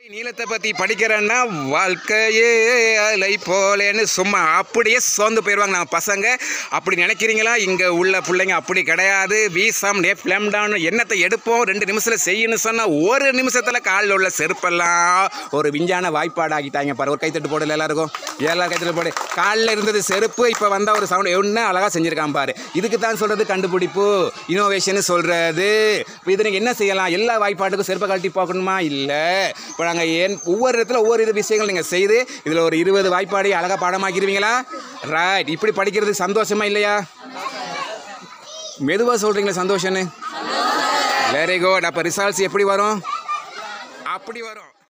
நீளத்தை பற்றி படிக்கிறேன்னா வாழ்க்கையே அலை போலேன்னு சும்மா அப்படியே சோர்ந்து போயிடுவாங்க நம்ம பசங்க அப்படி நினைக்கிறீங்களா இங்கே உள்ள பிள்ளைங்க அப்படி கிடையாது வீசம் நே ஃப்ளம்டான் எண்ணத்தை எடுப்போம் ரெண்டு நிமிஷத்தில் செய்யணும்னு சொன்னால் ஒரு நிமிஷத்தில் காலில் உள்ள செருப்பெல்லாம் ஒரு விஞ்ஞான வாய்ப்பாடு ஆக்கிட்டாங்க பாரு ஒரு கைத்தட்டு போடல எல்லாருக்கும் எல்லாரும் கைத்தட்டு போடு காலில் இருந்தது செருப்பு இப்போ வந்தால் ஒரு சவுண்ட் என்ன அழகாக செஞ்சுருக்கான் பாரு இதுக்கு தான் சொல்கிறது கண்டுபிடிப்பு இனோவேஷன் சொல்கிறது இப்போ இது நீங்கள் என்ன செய்யலாம் எல்லா வாய்ப்பாட்டுக்கும் செருப்பை கழட்டி பார்க்கணுமா இல்லை இப்போ நாங்கள் ஏன் ஒவ்வொரு இடத்துல ஒவ்வொரு இது விஷயங்கள் நீங்கள் செய்து இதில் ஒரு இருபது வாய்ப்பாடை அழகாக பாடமாக்கிடுவீங்களா ரைட் இப்படி படிக்கிறது சந்தோஷமா இல்லையா மெதுவாக சொல்கிறீங்களா சந்தோஷன்னு வெரி குட் அப்போ ரிசல்ட்ஸ் எப்படி வரும் அப்படி வரும்